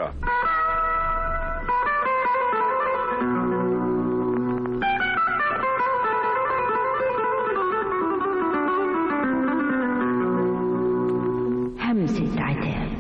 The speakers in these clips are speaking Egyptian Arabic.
القاهرة همسة عتاب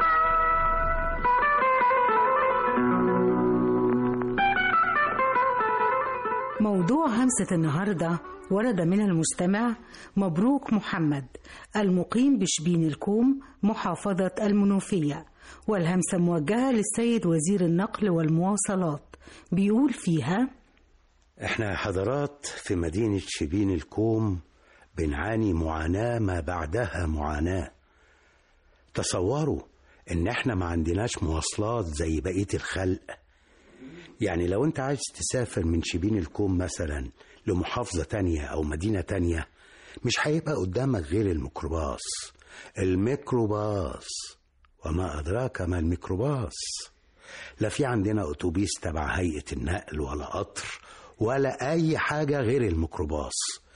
موضوع همسة النهاردة ورد من المستمع مبروك محمد المقيم بشبين الكوم محافظة المنوفية والهمسة موجهة للسيد وزير النقل والمواصلات بيقول فيها احنا حضرات في مدينة شبين الكوم بنعاني معاناة ما بعدها معاناة تصوروا ان احنا ما عندناش مواصلات زي بقية الخلق يعني لو انت عايز تسافر من شبين الكوم مثلا لمحافظة تانية او مدينة تانية مش هيبقى قدامك غير الميكروباص الميكروباص وما أدراك ما الميكروباص لا في عندنا أتوبيس تبع هيئة النقل ولا قطر ولا أي حاجة غير الميكروباص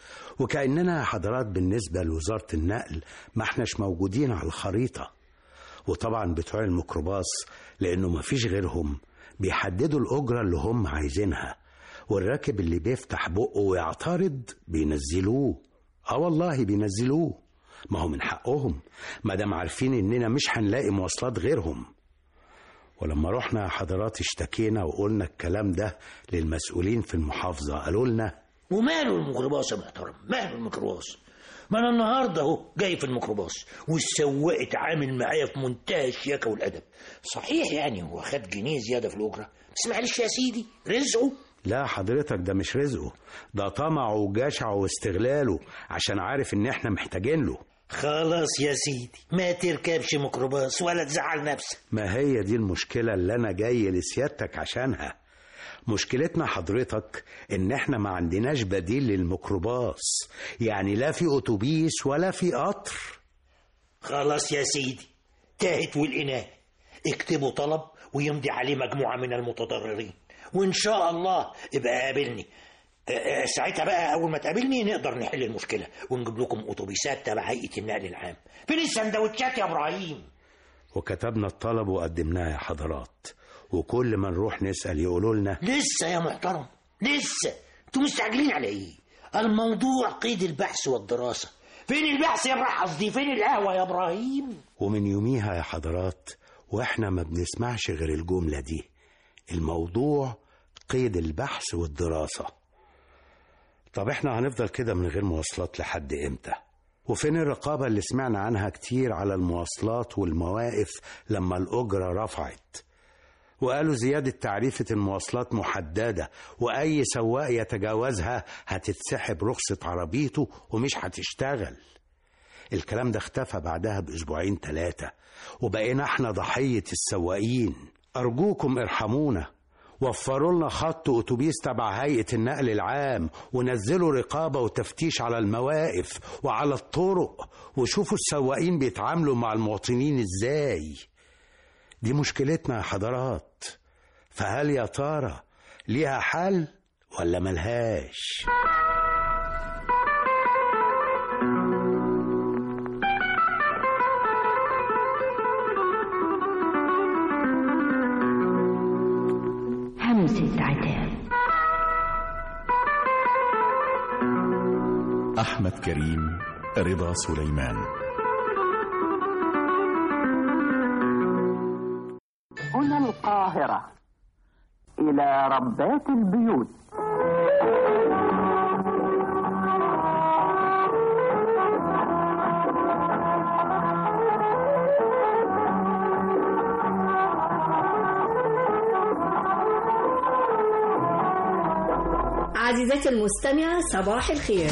وكأننا حضرات بالنسبة لوزارة النقل ما احناش موجودين على الخريطة وطبعا بتوع الميكروباص لأنه ما فيش غيرهم بيحددوا الأجرة اللي هم عايزينها والراكب اللي بيفتح بقه ويعترض بينزلوه اه والله بينزلوه ما هو من حقهم ما دام عارفين اننا مش هنلاقي مواصلات غيرهم ولما رحنا حضرات اشتكينا وقلنا الكلام ده للمسؤولين في المحافظة قالوا لنا وماله الميكروباص يا محترم ماله الميكروباص ما انا النهارده اهو جاي في الميكروباص والسواق اتعامل معايا في منتهى الشياكه والادب صحيح يعني هو خد جنيه زياده في الاجره بس معلش يا سيدي رزقه لا حضرتك ده مش رزقه ده طمعه وجشعه واستغلاله عشان عارف ان احنا محتاجين له خلاص يا سيدي ما تركبش ميكروباص ولا تزعل نفسك ما هي دي المشكلة اللي أنا جاي لسيادتك عشانها مشكلتنا حضرتك إن إحنا ما عندناش بديل للميكروباص يعني لا في أتوبيس ولا في قطر خلاص يا سيدي تاهت والإناه اكتبوا طلب ويمضي عليه مجموعة من المتضررين وإن شاء الله ابقى قابلني أه، أه، ساعتها بقى أول ما تقابلني نقدر نحل المشكلة ونجيب لكم أتوبيسات تبع هيئة النقل العام فين السندوتشات يا إبراهيم وكتبنا الطلب وقدمناه يا حضرات وكل ما نروح نسأل يقولوا لنا لسه يا محترم لسه انتوا مستعجلين على ايه الموضوع قيد البحث والدراسة فين البحث يا ابراهيم قصدي فين القهوة يا ابراهيم ومن يوميها يا حضرات واحنا ما بنسمعش غير الجملة دي الموضوع قيد البحث والدراسة طب احنا هنفضل كده من غير مواصلات لحد امتى وفين الرقابة اللي سمعنا عنها كتير على المواصلات والمواقف لما الأجرة رفعت وقالوا زيادة تعريفة المواصلات محددة وأي سواق يتجاوزها هتتسحب رخصة عربيته ومش هتشتغل الكلام ده اختفى بعدها بأسبوعين ثلاثة وبقينا احنا ضحية السواقين أرجوكم ارحمونا وفروا لنا خط أتوبيس تبع هيئة النقل العام ونزلوا رقابة وتفتيش على المواقف وعلى الطرق وشوفوا السواقين بيتعاملوا مع المواطنين ازاي دي مشكلتنا يا حضرات فهل يا ترى ليها حل ولا ملهاش همسة عتاب أحمد كريم رضا سليمان هنا القاهرة إلى ربات البيوت عزيزتي المستمعة صباح الخير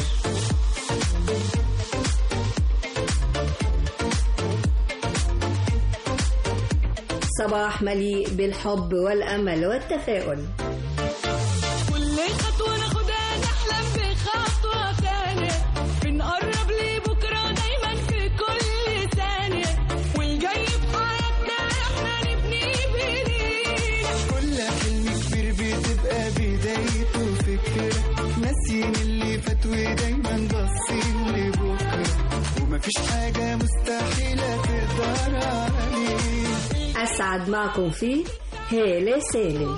صباح مليء بالحب والأمل والتفاؤل كل خطوة ناخدها نحلم بخطوة تانية بنقرب لبكرة دايما في كل ثانية والجاي في حياتنا احنا نبني بإيدينا كل حلم كبير بتبقى بدايته فكرة ناسيين اللي فات ودايما باصين لبكرة ومفيش حاجة مستحيلة تقدر عليه أسعد معكم فيه هالة سالم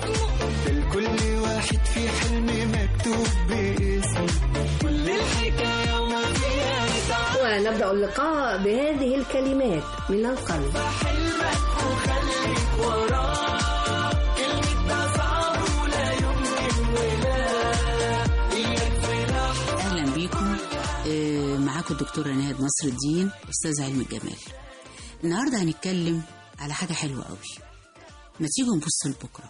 لكل واحد في حلم مكتوب باسمه كل الحكاية وما فيها تعب ونبدأ اللقاء بهذه الكلمات من القلب حلمك وخليك وراه كلمة ده صعب ولا يمكن ولا إياك في لحظة اهلا بيكم آه، معاكم الدكتوره نهاد نصر الدين استاذ علم الجمال النهارده هنتكلم على حاجه حلوه قوي ما تيجوا نبص لبكره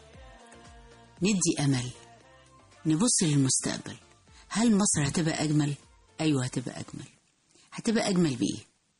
ندي امل نبص للمستقبل هل مصر هتبقى اجمل ايوه هتبقى اجمل هتبقى اجمل بايه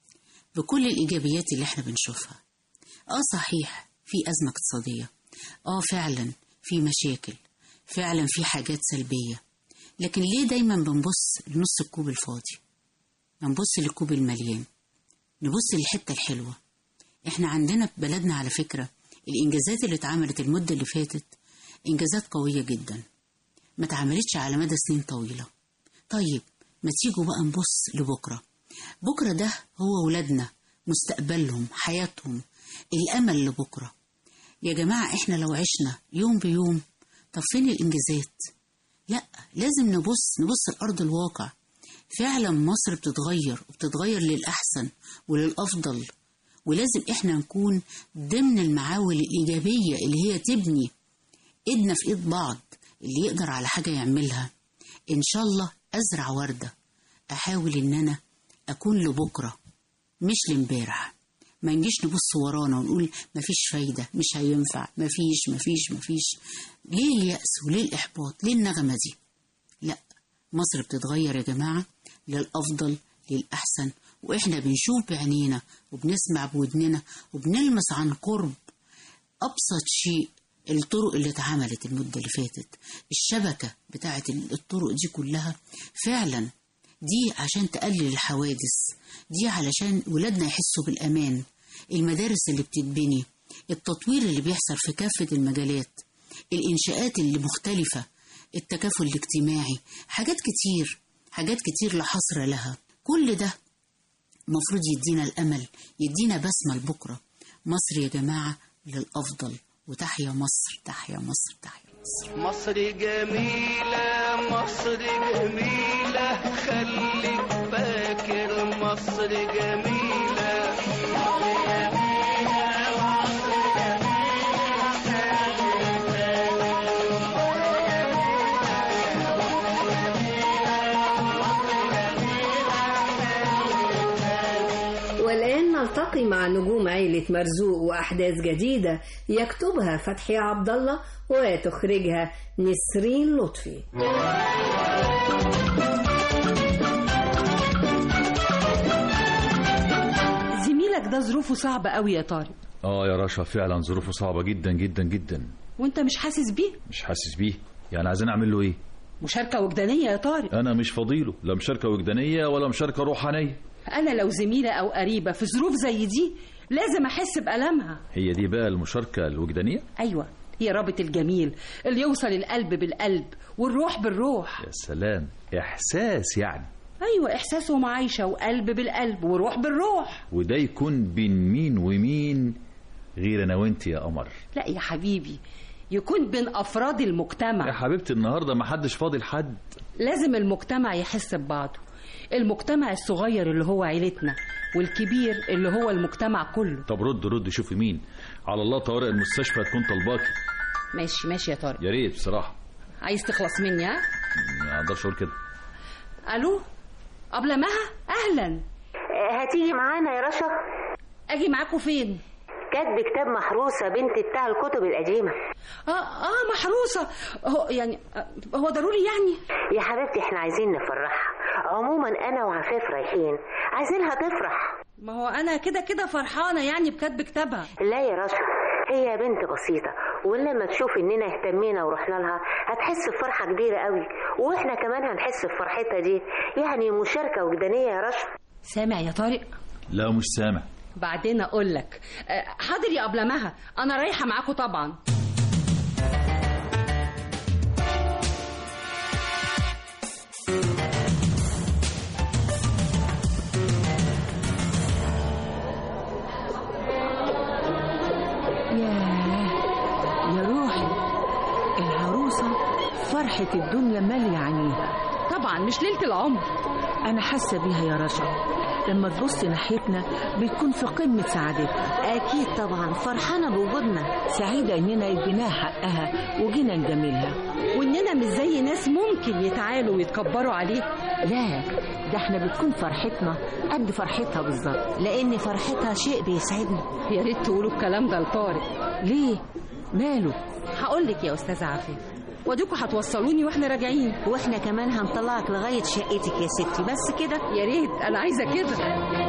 بكل الايجابيات اللي احنا بنشوفها اه صحيح في ازمه اقتصاديه اه فعلا في مشاكل فعلا في حاجات سلبيه لكن ليه دايما بنبص لنص الكوب الفاضي ما نبص للكوب المليان نبص للحتة الحلوة احنا عندنا في بلدنا على فكرة الإنجازات اللي اتعملت المدة اللي فاتت إنجازات قوية جدا ما اتعملتش على مدى سنين طويلة طيب ما تيجوا بقى نبص لبكرة بكرة ده هو ولادنا مستقبلهم حياتهم الأمل لبكرة يا جماعة احنا لو عشنا يوم بيوم طب فين الإنجازات لا لازم نبص نبص لأرض الواقع فعلا مصر بتتغير وبتتغير للأحسن وللأفضل ولازم احنا نكون ضمن المعاول الإيجابية اللي هي تبني ايدنا في ايد بعض اللي يقدر على حاجة يعملها إن شاء الله أزرع وردة أحاول إن أنا أكون لبكرة مش لامبارح ما نجيش نبص ورانا ونقول مفيش فايدة مش هينفع مفيش مفيش مفيش ليه اليأس وليه الإحباط ليه النغمة دي لا مصر بتتغير يا جماعة للأفضل للأحسن وإحنا بنشوف بعينينا وبنسمع بودننا وبنلمس عن قرب أبسط شيء الطرق اللي اتعملت المدة اللي فاتت الشبكة بتاعت الطرق دي كلها فعلا دي عشان تقلل الحوادث دي علشان ولادنا يحسوا بالأمان المدارس اللي بتتبني التطوير اللي بيحصل في كافة المجالات الإنشاءات اللي مختلفة التكافل الاجتماعي حاجات كتير حاجات كتير لا حصر لها كل ده المفروض يدينا الأمل يدينا بسمة لبكرة مصر يا جماعة للأفضل وتحيا مصر تحيا مصر تحيا مصر مصر جميلة مصر جميلة خليك فاكر مصر جميلة والآن نلتقي مع نجوم عيلة مرزوق وأحداث جديدة يكتبها فتحي عبد الله وتخرجها نسرين لطفي زميلك ده ظروفه صعبة قوي يا طارق اه يا رشا فعلا ظروفه صعبة جدا جدا جدا وانت مش حاسس بيه مش حاسس بيه يعني عايزين اعمل له ايه مشاركة وجدانية يا طارق انا مش فضيله لا مشاركة وجدانية ولا مشاركة روحانية انا لو زميلة او قريبة في ظروف زي دي لازم احس بألمها هي دي بقى المشاركة الوجدانية ايوه هي رابط الجميل اللي يوصل القلب بالقلب والروح بالروح يا سلام احساس يعني ايوه احساس ومعايشة وقلب بالقلب وروح بالروح وده يكون بين مين ومين غير انا وانت يا قمر لا يا حبيبي يكون بين افراد المجتمع يا حبيبتي النهارده ما حدش فاضي لحد لازم المجتمع يحس ببعضه المجتمع الصغير اللي هو عيلتنا والكبير اللي هو المجتمع كله طب رد رد شوفي مين على الله طوارئ المستشفى تكون طلباكي ماشي ماشي يا طارق يا ريت بصراحه عايز تخلص مني ها ما اقدرش اقول كده الو ابله مها اهلا هتيجي معانا يا رشا اجي معاكم فين كاتب كتاب محروسة بنت بتاع الكتب القديمة اه اه محروسه هو يعني آه، هو ضروري يعني يا حبيبتي احنا عايزين نفرحها عموما انا وعفاف رايحين عايزينها تفرح ما هو انا كده كده فرحانه يعني بكتب كتابها لا يا رشا هي بنت بسيطة ولما تشوف اننا اهتمينا ورحنا لها هتحس بفرحة كبيرة قوي واحنا كمان هنحس بفرحتها دي يعني مشاركة وجدانية يا رشا سامع يا طارق لا مش سامع بعدين اقول لك آه، حاضر يا ابله مها انا رايحه معاكم طبعا ياه يا روحي العروسة فرحة الدنيا مالية عينيها طبعا مش ليلة العمر أنا حاسة بيها يا رشا لما تبص ناحيتنا بتكون في قمة سعادتها أكيد طبعا فرحانة بوجودنا سعيدة إننا اديناها حقها وجينا نجاملها وإننا مش زي ناس ممكن يتعالوا ويتكبروا عليه لا ده احنا بتكون فرحتنا قد فرحتها بالظبط لأن فرحتها شيء بيسعدنا يا ريت تقولوا الكلام ده لطارق ليه ماله هقول لك يا أستاذة عفيف وديكوا هتوصلوني واحنا راجعين واحنا كمان هنطلعك لغاية شقتك يا ستي بس كده يا ريت انا عايزة كده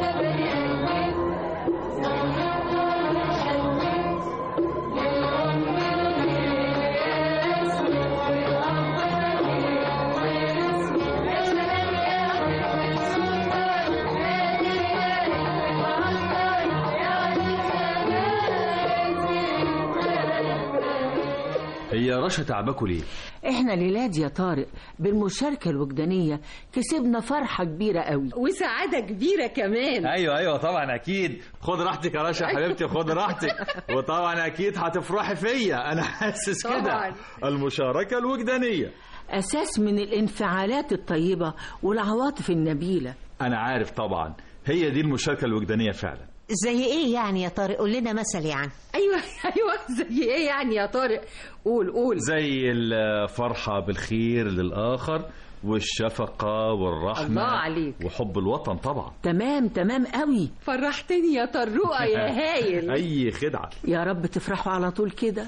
هي رشا تعباكوا ليه؟ احنا ليلاد يا طارق بالمشاركة الوجدانية كسبنا فرحة كبيرة قوي وسعادة كبيرة كمان ايوه ايوه طبعا اكيد خد راحتك يا رشا حبيبتي خد راحتك وطبعا اكيد هتفرحي فيا انا حاسس كده طبعاً. المشاركه الوجدانيه أساس من الانفعالات الطيبة والعواطف النبيلة انا عارف طبعا هي دي المشاركه الوجدانيه فعلا زي ايه يعني يا طارق قول لنا مثل يعني ايوه ايوه زي ايه يعني يا طارق قول قول زي الفرحه بالخير للاخر والشفقه والرحمه الله عليك. وحب الوطن طبعا تمام تمام قوي فرحتني يا طروقة يا هايل اي خدعه يا رب تفرحوا على طول كده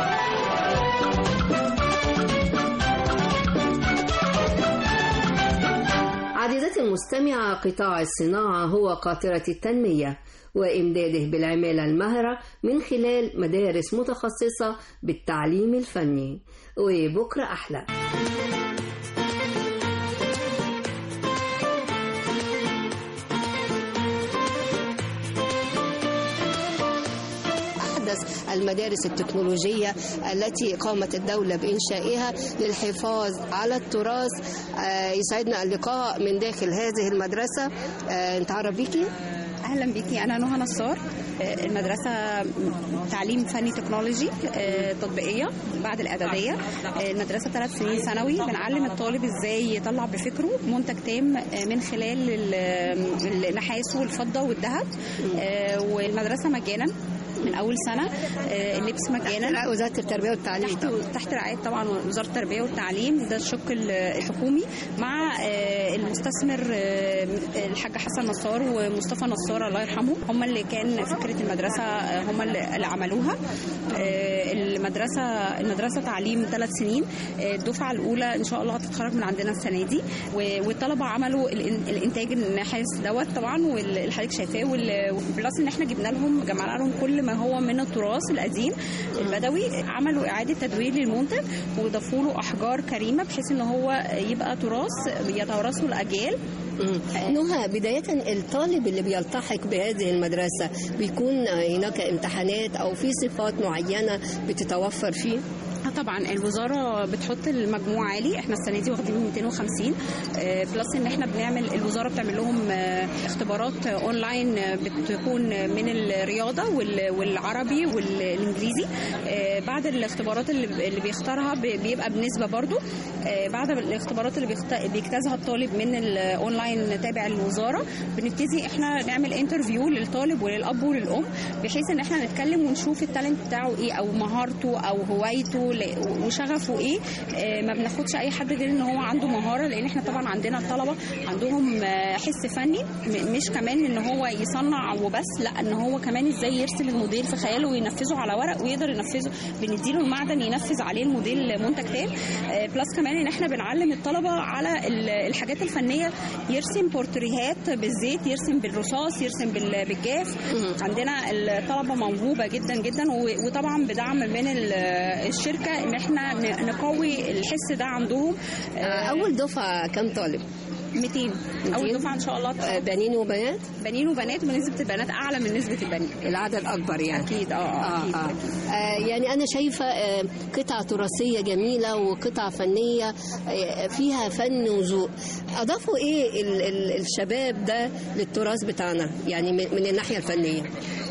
عزيزتي المستمعة قطاع الصناعة هو قاطرة التنمية وإمداده بالعمالة المهرة من خلال مدارس متخصصة بالتعليم الفني وبكرة أحلى أحدث المدارس التكنولوجية التي قامت الدولة بإنشائها للحفاظ على التراث آه، يسعدنا اللقاء من داخل هذه المدرسة آه، نتعرف بيكي اهلا بيكي انا نهى نصار آه، المدرسه تعليم فني تكنولوجي آه، تطبيقيه بعد الاعداديه آه، المدرسه ثلاث سنين ثانوي بنعلم الطالب ازاي يطلع بفكره منتج تام آه، من خلال ال- النحاس والفضه والذهب آه، والمدرسه مجانا من اول سنه آه، اللبس مجانا وزارة التربية والتعليم تحت, تحت رعايه طبعا وزاره التربيه والتعليم ده الشق ال- الحكومي مع آه، المستثمر آه، الحاج حسن نصار ومصطفى نصار الله يرحمه هم اللي كان فكره المدرسه آه، هم اللي اللي عملوها آه، المدرسه المدرسه تعليم ثلاث سنين آه، الدفعه الاولى ان شاء الله هتتخرج من عندنا السنه دي و- والطلبه عملوا الإن- الانتاج النحاس دوت طبعا واللي حضرتك شايفاه وال- وبلس ان احنا جبنا لهم جمعنا لهم كل ما هو من التراث القديم البدوي عملوا اعاده تدوير للمنتج وضافوا له احجار كريمه بحيث ان هو يبقى تراث يتوارثه الاجيال نهى بداية الطالب اللي بيلتحق بهذه المدرسة بيكون هناك امتحانات أو في صفات معينة بتتوفر فيه آه طبعا الوزاره بتحط المجموع عالي احنا السنه دي واخدين 250 آه، بلس ان احنا بنعمل الوزاره بتعمل لهم آه، اختبارات آه، اونلاين آه، بتكون من الرياضه وال- والعربي والانجليزي آه، بعد الاختبارات اللي اللي بيختارها ب- بيبقى بنسبه برضو آه، بعد الاختبارات اللي بيخت- بيجتازها الطالب من الاونلاين تابع الوزاره بنبتدي احنا نعمل انترفيو للطالب وللاب وللام بحيث ان احنا نتكلم ونشوف التالنت بتاعه ايه او مهارته او هوايته ل- وشغفه ايه آه، ما بناخدش اي حد غير ان هو عنده مهاره لان احنا طبعا عندنا الطلبه عندهم آه، حس فني م- مش كمان ان هو يصنع وبس لا ان هو كمان ازاي يرسم الموديل في خياله وينفذه على ورق ويقدر ينفذه بنديله المعدن ينفذ عليه الموديل منتج تام آه، بلس كمان ان احنا بنعلم الطلبه على ال- الحاجات الفنيه يرسم بورتريهات بالزيت يرسم بالرصاص يرسم بال- بالجاف عندنا الطلبه موهوبه جدا جدا و- وطبعا بدعم من ال- الشركه ان احنا ن- نقوي الحس ده عندهم أول دفعة كم طالب؟ 200 اول دفعه ان شاء الله بنين وبنات بنين وبنات ونسبه البنات اعلى من نسبه البنين العدد أكبر يعني اكيد اه آه اكيد آه. آه يعني أنا شايفة آه قطعة تراثية جميلة وقطعة فنية آه فيها فن وذوق أضافوا إيه ال ال الشباب ده للتراث بتاعنا يعني من من الناحية الفنية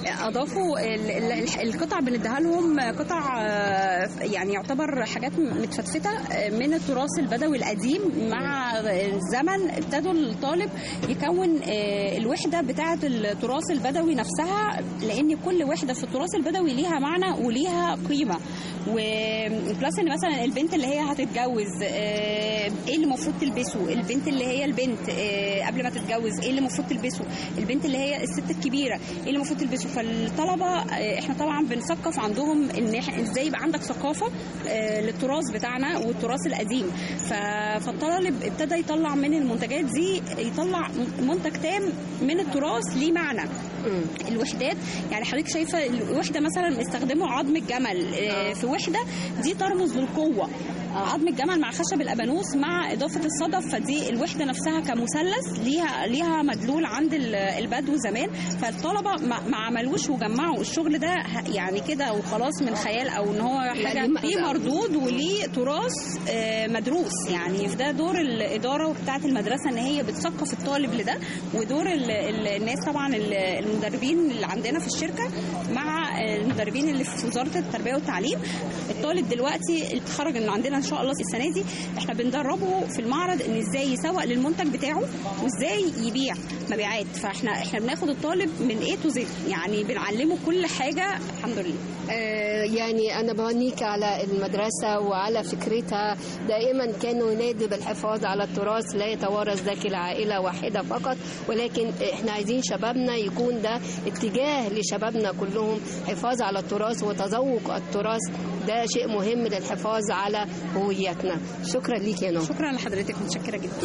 اضافوا ال- ال- القطع بنديها لهم قطع آه، يعني يعتبر حاجات متفتته آه، من التراث البدوي القديم مع الزمن ابتدوا الطالب يكون آه، الوحده بتاعه التراث البدوي نفسها لان كل وحده في التراث البدوي ليها معنى وليها قيمه وبلس ان مثلا البنت اللي هي هتتجوز آه، ايه اللي المفروض تلبسه البنت اللي هي البنت آه، قبل ما تتجوز ايه اللي المفروض تلبسه البنت اللي هي الست الكبيره ايه اللي المفروض تلبسه فالطلبه آه، احنا طبعا بنثقف عندهم ان إح- ازاي يبقى عندك ثقافه آه، للتراث بتاعنا والتراث القديم ف- فالطالب ابتدى يطلع من المنتجات دي يطلع منتج تام من التراث ليه معنى الوحدات يعني حضرتك شايفه الوحده مثلا استخدموا عظم الجمل آه، في وحده دي ترمز للقوه عظم الجمل مع خشب الابانوس مع اضافه الصدف فدي الوحده نفسها كمثلث ليها ليها مدلول عند ال- البدو زمان فالطلبه ما ما عملوش وجمعوا الشغل ده ه- يعني كده وخلاص من خيال او ان هو لا، حاجه ليه مغزى. ليه مردود وليه تراث آه، مدروس يعني ده دور الاداره بتاعه المدرسه ان هي بتثقف الطالب لده ودور ال- ال- الناس طبعا ال- المدربين اللي عندنا في الشركه مع المدربين اللي في وزاره التربيه والتعليم الطالب دلوقتي اللي اتخرج من عندنا ان شاء الله السنه دي احنا بندربه في المعرض ان ازاي يسوق للمنتج بتاعه وازاي يبيع مبيعات فاحنا احنا بناخد الطالب من ايه تو زد يعني بنعلمه كل حاجه الحمد لله آه، يعني أنا بهنيك على المدرسة وعلى فكرتها دائما كانوا ينادي بالحفاظ على التراث لا يتوارث داخل عائلة واحدة فقط ولكن احنا عايزين شبابنا يكون ده اتجاه لشبابنا كلهم حفاظ على التراث وتذوق التراث ده شيء مهم للحفاظ على هويتنا شكرا ليك يا نور شكرا لحضرتك متشكره جدا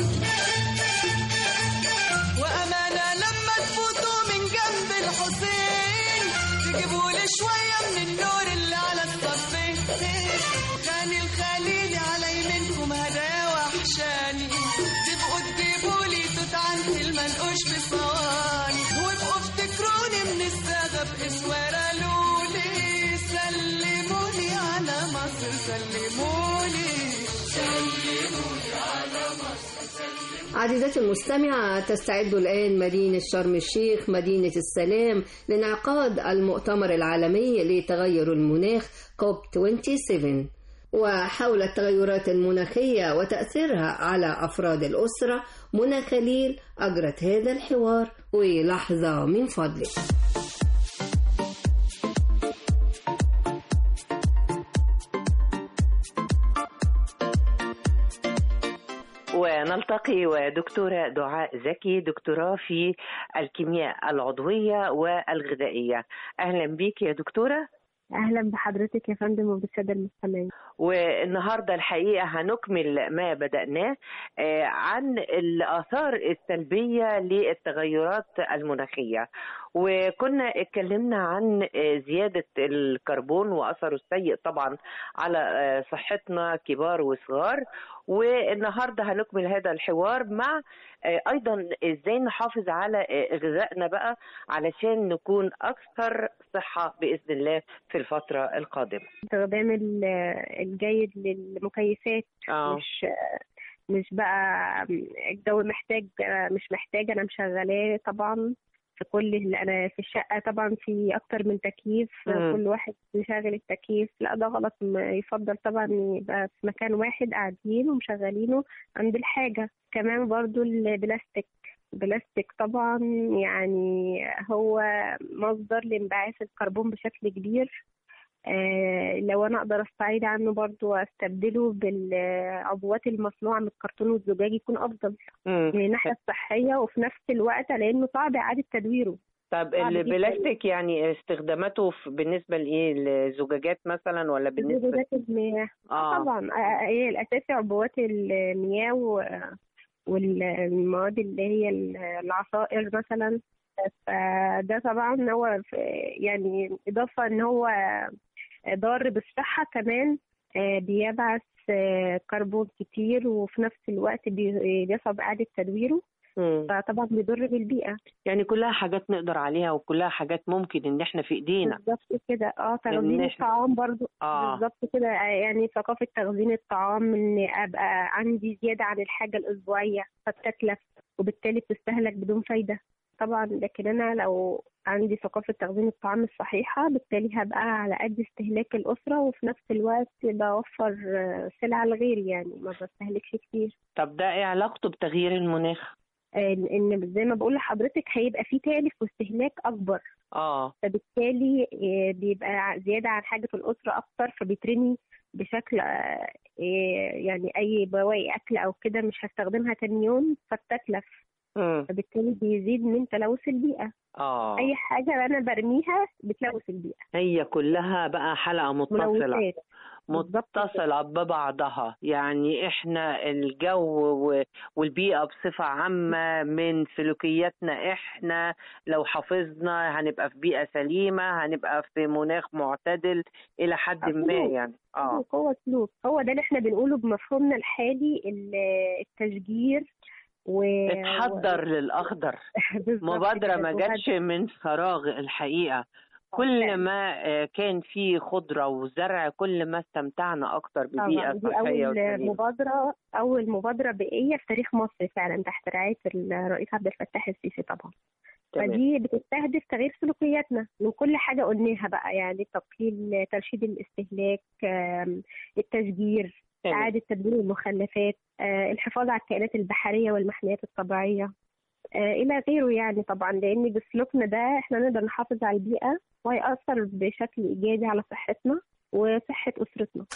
وأمانة لما تفوتوا من جنب الحسين تجيبوا لي شوية من النور اللي على الصفين غني الخليلي على يمينكم هدايا وحشاني تبقوا تجيبوا لي توت عند المنقوش في صواني وابقوا افتكروني من السادة بإسوارة لولي سلموني على مصر سلموني سلموني على مصر عزيزتي المستمعة تستعد الآن مدينة شرم الشيخ مدينة السلام لانعقاد المؤتمر العالمي لتغير المناخ كوب 27 وحول التغيرات المناخية وتأثيرها على أفراد الأسرة منى خليل أجرت هذا الحوار ولحظة من فضلك ونلتقي ودكتورة دعاء زكي دكتوراه في الكيمياء العضوية والغذائية أهلا بيك يا دكتورة اهلا بحضرتك يا فندم وبالساده المستمعين والنهارده الحقيقه هنكمل ما بدأناه آه، عن الآثار السلبية للتغيرات المناخية وكنا اتكلمنا عن آه، زيادة الكربون وأثره السيء طبعا على آه، صحتنا كبار وصغار والنهارده هنكمل هذا الحوار مع آه، ايضا ازاي نحافظ على آه، غذائنا بقى علشان نكون اكثر صحه باذن الله في الفتره القادمه. استخدام ال- الجيد للمكيفات آه. مش مش بقى الجو محتاج مش محتاج انا مشغلاه طبعا في كل اللي انا في الشقه طبعا في اكتر من تكييف مم. كل واحد مشغل التكييف لا ده غلط ما يفضل طبعا يبقى في مكان واحد قاعدين ومشغلينه عند الحاجه كمان برضو البلاستيك بلاستيك طبعا يعني هو مصدر لانبعاث الكربون بشكل كبير آه، لو انا اقدر استعيد عنه برضو واستبدله بالعبوات المصنوعه من الكرتون والزجاج يكون افضل مم. من الناحيه الصحيه وفي نفس الوقت لانه صعب اعاده تدويره طب صعب جداً. البلاستيك يعني استخداماته في- بالنسبه لايه الزجاجات مثلا ولا بالنسبه زجاجات المياه آه. طبعا آه، هي الاساسي عبوات المياه و- والمواد اللي هي العصائر مثلا فده طبعا هو في- يعني إضافة إن هو ضار بالصحة كمان آه، بيبعث آه، كربون كتير وفي نفس الوقت بي- بيصعب إعادة تدويره مم. فطبعا بيضر بالبيئة يعني كلها حاجات نقدر عليها وكلها حاجات ممكن ان احنا في ايدينا بالظبط كده اه تخزين إن إحنا- الطعام برضو آه. بالظبط كده آه، يعني ثقافة تخزين الطعام ان ابقى عندي زيادة عن الحاجة الاسبوعية فتتلف وبالتالي بتستهلك بدون فايدة طبعا لكن انا لو عندي ثقافة تخزين الطعام الصحيحة بالتالي هبقى على قد استهلاك الأسرة وفي نفس الوقت بوفر آه، سلعة لغيري يعني ما بستهلكش كتير طب ده ايه علاقته بتغيير المناخ ان إن زي ما بقول لحضرتك هيبقى في تالف واستهلاك اكبر اه فبالتالي آه، بيبقى زياده عن حاجه الاسره اكتر فبيترمي بشكل آه، آه، يعني اي بواقي اكل او كده مش هستخدمها تاني يوم فبتتلف مم. فبالتالي بيزيد من تلوث البيئه اه اي حاجه انا برميها بتلوث البيئه هي كلها بقى حلقة متصلة ملوثات متصلة ببعضها يعني احنا الجو و- والبيئة بصفة عامة من سلوكياتنا احنا لو حافظنا هنبقى في بيئة سليمة هنبقى في مناخ معتدل إلى حد ما سلوك. يعني اه سلوك، هو سلوك هو ده اللي احنا بنقوله بمفهومنا الحالي ال- التشجير و اتحضر للأخضر بالظبط مبادرة كده، ما وهد- جاتش من فراغ الحقيقة كل ما آه، كان في خضرة وزرع كل ما استمتعنا أكتر طبعا ببيئة دي صحية أول وسليمة مبادرة أول مبادرة بيئية في تاريخ مصر فعلا تحت رعاية الرئيس عبد الفتاح السيسي طبعا تمام. فدي بتستهدف تغيير سلوكياتنا من كل حاجة قلناها بقى يعني تقليل ترشيد الاستهلاك آم، التشجير تمام. إعادة تدوير المخلفات آه، الحفاظ على الكائنات البحرية والمحميات الطبيعية آه، إلى غيره يعني طبعا لأن بسلوكنا ده إحنا نقدر نحافظ على البيئة وهيأثر بشكل إيجابي على صحتنا وصحة أسرتنا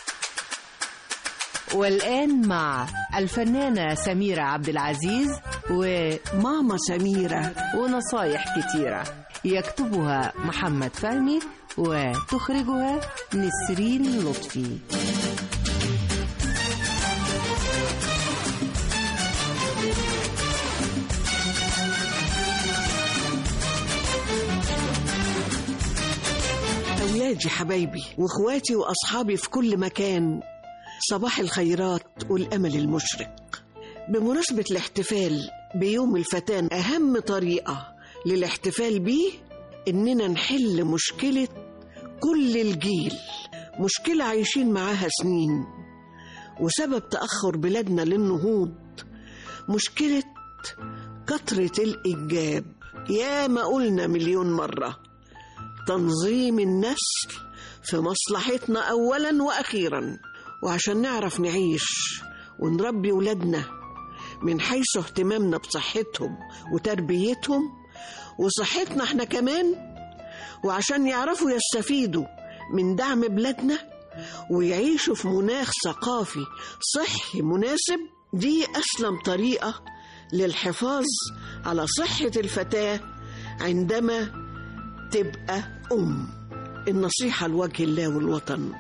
والآن مع الفنانة سميرة عبد العزيز وماما سميرة ونصايح كتيرة يكتبها محمد فهمي وتخرجها نسرين لطفي أولادي حبايبي وإخواتي وأصحابي في كل مكان صباح الخيرات والأمل المشرق بمناسبة الاحتفال بيوم الفتاة أهم طريقة للاحتفال بيه إننا نحل مشكلة كل الجيل مشكلة عايشين معاها سنين وسبب تأخر بلادنا للنهوض مشكلة كثرة الإنجاب يا ما قلنا مليون مرة تنظيم النسل في مصلحتنا أولا وأخيرا وعشان نعرف نعيش ونربي ولادنا من حيث اهتمامنا بصحتهم وتربيتهم وصحتنا احنا كمان وعشان يعرفوا يستفيدوا من دعم بلادنا ويعيشوا في مناخ ثقافي صحي مناسب دي أسلم طريقة للحفاظ على صحة الفتاة عندما تبقى أم النصيحة لوجه الله والوطن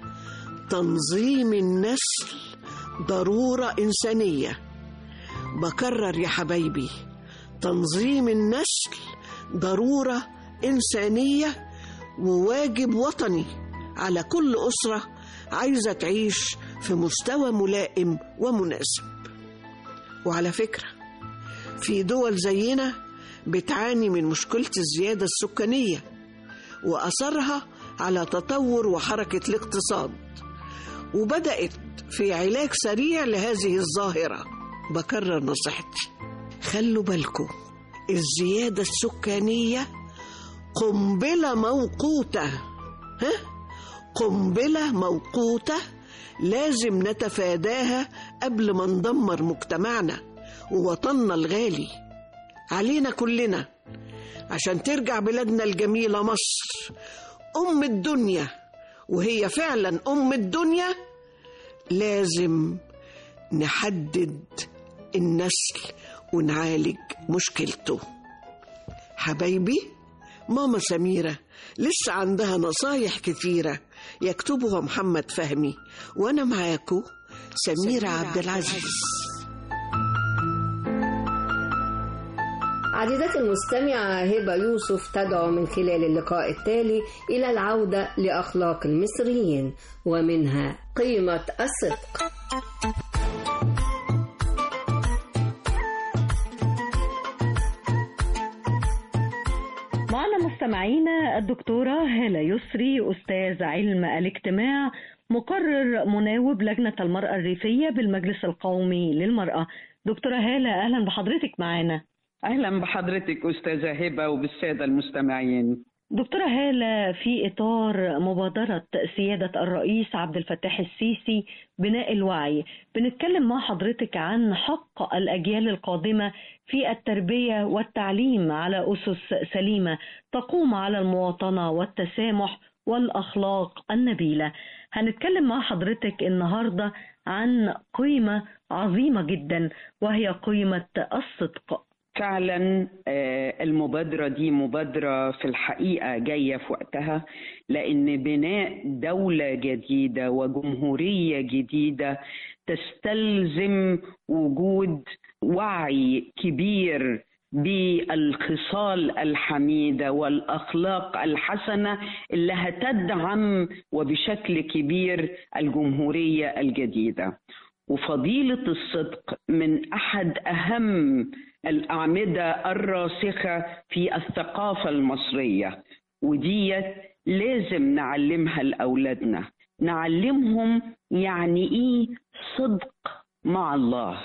تنظيم النسل ضرورة إنسانية بكرر يا حبايبي تنظيم النسل ضرورة إنسانية وواجب وطني على كل أسرة عايزة تعيش في مستوى ملائم ومناسب وعلى فكرة في دول زينا بتعاني من مشكلة الزيادة السكانية وأثرها على تطور وحركة الاقتصاد وبدأت في علاج سريع لهذه الظاهرة بكرر نصيحتي خلوا بالكم الزيادة السكانية قنبلة موقوتة ها؟ قنبلة موقوتة لازم نتفاداها قبل ما ندمر مجتمعنا ووطننا الغالي علينا كلنا عشان ترجع بلادنا الجميلة مصر أم الدنيا وهي فعلا أم الدنيا لازم نحدد النسل ونعالج مشكلته حبايبي ماما سميرة لسه عندها نصايح كتيرة يكتبها محمد فهمي وأنا معاكو سميرة عبد العزيز عزيزتي المستمعة هبة يوسف تدعو من خلال اللقاء التالي إلى العودة لأخلاق المصريين ومنها قيمة الصدق معنا مستمعينا الدكتورة هالة يسري أستاذ علم الاجتماع مقرر مناوب لجنة المرأة الريفية بالمجلس القومي للمرأة دكتورة هالة أهلا بحضرتك معنا أهلا بحضرتك أستاذة هبة وبالسادة المستمعين دكتورة هالة في إطار مبادرة سيادة الرئيس عبد الفتاح السيسي بناء الوعي بنتكلم مع حضرتك عن حق الأجيال القادمة في التربية والتعليم على أسس سليمة تقوم على المواطنة والتسامح والأخلاق النبيلة هنتكلم مع حضرتك النهاردة عن قيمة عظيمة جدا وهي قيمة الصدق فعلا آه، المبادرة دي مبادرة في الحقيقة جاية في وقتها لأن بناء دولة جديدة وجمهورية جديدة تستلزم وجود وعي كبير بالخصال الحميدة والأخلاق الحسنة اللي هتدعم وبشكل كبير الجمهورية الجديدة وفضيلة الصدق من أحد أهم الأعمدة الراسخة في الثقافة المصرية وديت لازم نعلمها لأولادنا نعلمهم يعني إيه صدق مع الله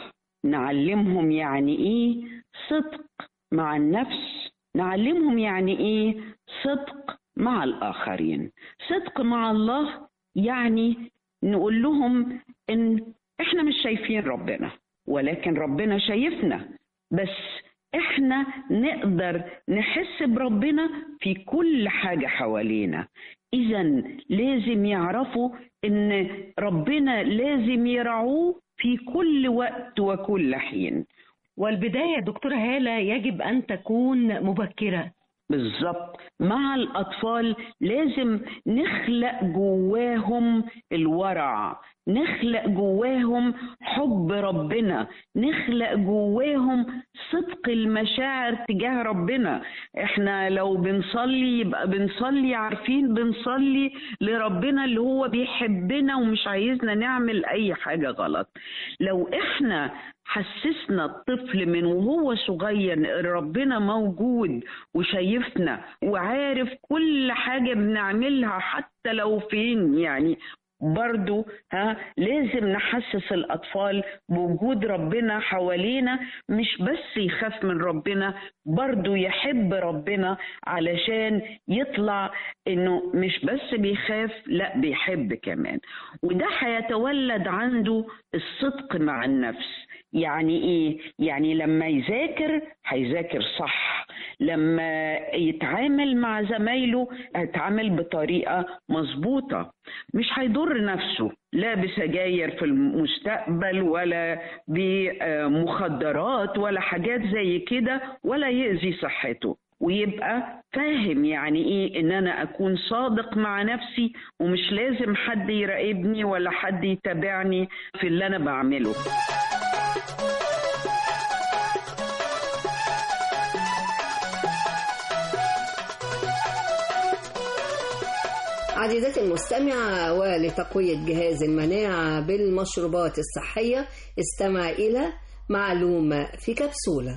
نعلمهم يعني إيه صدق مع النفس نعلمهم يعني إيه صدق مع الآخرين صدق مع الله يعني نقول لهم إن إحنا مش شايفين ربنا ولكن ربنا شايفنا بس احنا نقدر نحس بربنا في كل حاجه حوالينا اذا لازم يعرفوا ان ربنا لازم يرعوه في كل وقت وكل حين والبداية دكتورة هالة يجب أن تكون مبكرة بالظبط مع الأطفال لازم نخلق جواهم الورع نخلق جواهم حب ربنا نخلق جواهم صدق المشاعر تجاه ربنا احنا لو بنصلي يبقى بنصلي عارفين بنصلي لربنا اللي هو بيحبنا ومش عايزنا نعمل اي حاجة غلط لو احنا حسسنا الطفل من وهو صغير إن ربنا موجود وشايفنا وعارف كل حاجة بنعملها حتى لو فين يعني برضو ها لازم نحسس الأطفال بوجود ربنا حوالينا مش بس يخاف من ربنا برضو يحب ربنا علشان يطلع إنه مش بس بيخاف لا بيحب كمان وده هيتولد عنده الصدق مع النفس يعني ايه يعني لما يذاكر هيذاكر صح لما يتعامل مع زمايله هيتعامل بطريقه مظبوطه مش هيضر نفسه لا بسجاير في المستقبل ولا بمخدرات ولا حاجات زي كده ولا يأذي صحته ويبقى فاهم يعني ايه ان انا اكون صادق مع نفسي ومش لازم حد يراقبني ولا حد يتابعني في اللي انا بعمله عزيزتي المستمعة ولتقوية جهاز المناعة بالمشروبات الصحية استمع إلى معلومة في كبسولة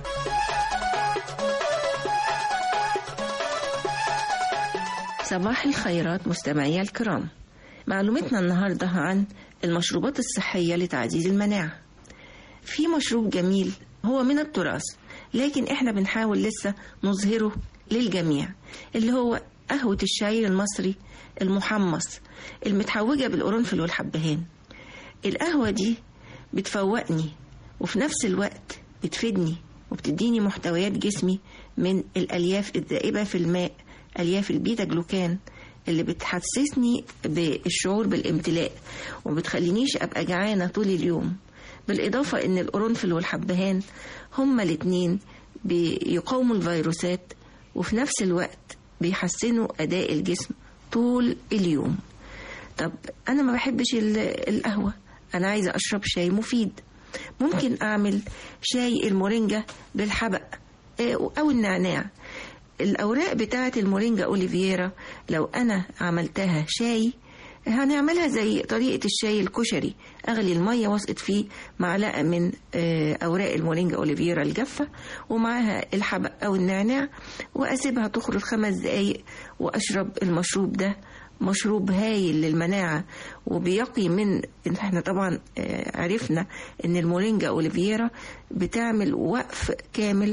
صباح الخيرات مستمعي الكرام معلومتنا النهاردة عن المشروبات الصحية لتعزيز المناعة في مشروب جميل هو من التراث لكن احنا بنحاول لسه نظهره للجميع اللي هو قهوة الشعير المصري المحمص المتحوجة بالقرنفل والحبهان القهوة دي بتفوقني وفي نفس الوقت بتفيدني وبتديني محتويات جسمي من الألياف الذائبة في الماء ألياف البيتا جلوكان اللي بتحسسني بالشعور بالامتلاء وبتخلينيش أبقى جعانة طول اليوم بالإضافة إن القرنفل والحبهان هما الاتنين بيقاوموا الفيروسات وفي نفس الوقت بيحسنوا أداء الجسم طول اليوم طب أنا ما بحبش القهوة أنا عايزة أشرب شاي مفيد ممكن أعمل شاي المورينجا بالحبق أو النعناع الأوراق بتاعة المورينجا أوليفيرا لو أنا عملتها شاي هنعملها زي طريقة الشاي الكشري أغلي المية واسقط فيه معلقة من أوراق المورينجا أوليفيرا الجافة ومعاها الحبق أو النعناع وأسيبها تخرج خمس دقايق وأشرب المشروب ده مشروب هايل للمناعة وبيقي من احنا طبعا عرفنا ان المورينجا أوليفيرا بتعمل وقف كامل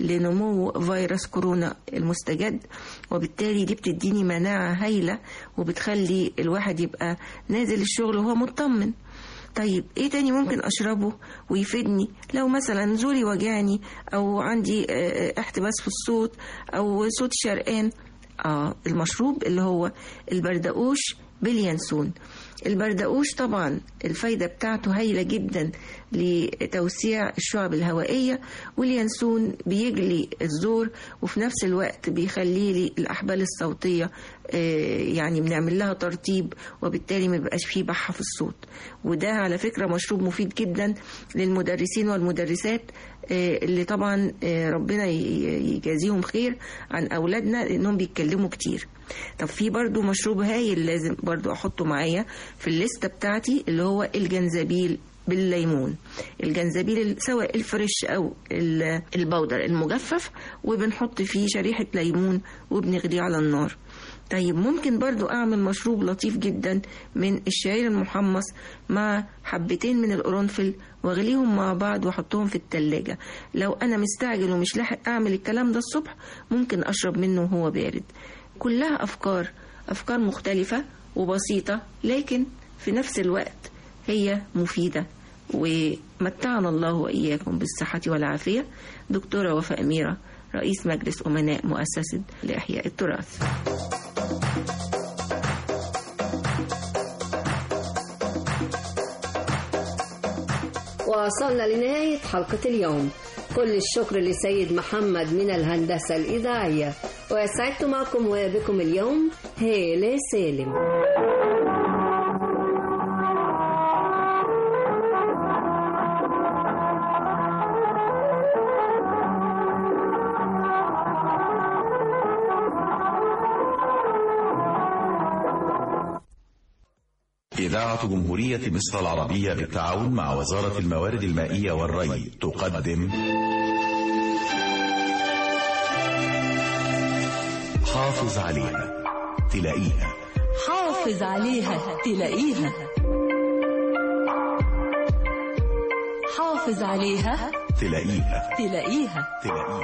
لنمو فيروس كورونا المستجد وبالتالي دي بتديني مناعة هايلة وبتخلي الواحد يبقى نازل الشغل وهو مطمن طيب ايه تاني ممكن اشربه ويفيدني لو مثلا زوري وجعني او عندي آه، احتباس في الصوت او صوت شرقان اه المشروب اللي هو البردقوش باليانسون البردقوش طبعا الفايدة بتاعته هايلة جدا لتوسيع الشعب الهوائية واليانسون بيجلي الزور وفي نفس الوقت بيخلي لي الأحبال الصوتية آه، يعني بنعمل لها ترطيب وبالتالي ما بيبقاش فيه بحة في الصوت وده على فكرة مشروب مفيد جدا للمدرسين والمدرسات آه، اللي طبعا آه، ربنا ي- يجازيهم خير عن أولادنا لأنهم بيتكلموا كتير طب في برضو مشروب هايل لازم برضو أحطه معايا في الليستة بتاعتي اللي هو الجنزبيل بالليمون الجنزبيل سواء الفريش او ال- البودر المجفف وبنحط فيه شريحة ليمون وبنغليه على النار طيب ممكن برضو اعمل مشروب لطيف جدا من الشعير المحمص مع حبتين من القرنفل واغليهم مع بعض واحطهم في التلاجة لو انا مستعجل ومش لاحق اعمل الكلام ده الصبح ممكن اشرب منه وهو بارد كلها افكار افكار مختلفة وبسيطة لكن في نفس الوقت هي مفيدة ومتعنا الله وإياكم بالصحة والعافية دكتورة وفاء أميرة رئيس مجلس أمناء مؤسسة لإحياء التراث وصلنا لنهاية حلقة اليوم كل الشكر لسيد محمد من الهندسة الإذاعية وسعدت معكم وبكم اليوم هيلة سالم إذاعة جمهورية مصر العربية بالتعاون مع وزارة الموارد المائية والري تقدم حافظ عليها تلاقيها حافظ عليها تلاقيها حافظ عليها تلاقيها تلاقيها تلاقيها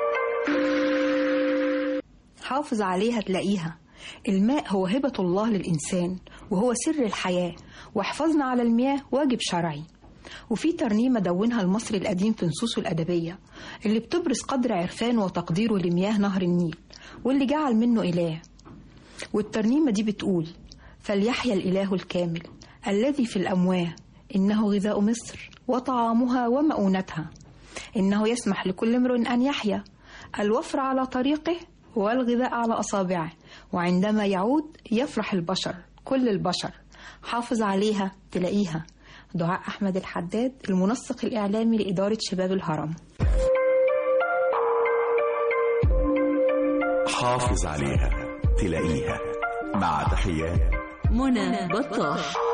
حافظ عليها تلاقيها الماء هو هبة الله للإنسان وهو سر الحياة وحفظنا على المياه واجب شرعي وفي ترنيمة دونها المصري القديم في نصوصه الأدبية اللي بتبرز قدر عرفانه وتقديره لمياه نهر النيل واللي جعل منه إله والترنيمة دي بتقول فليحيا الإله الكامل الذي في الأمواه إنه غذاء مصر وطعامها ومؤونتها إنه يسمح لكل امرئ أن يحيا الوفر على طريقه والغذاء على أصابعه وعندما يعود يفرح البشر كل البشر حافظ عليها تلاقيها دعاء أحمد الحداد المنسق الإعلامي لإدارة شباب الهرم حافظ عليها تلاقيها مع تحيات منى بطاح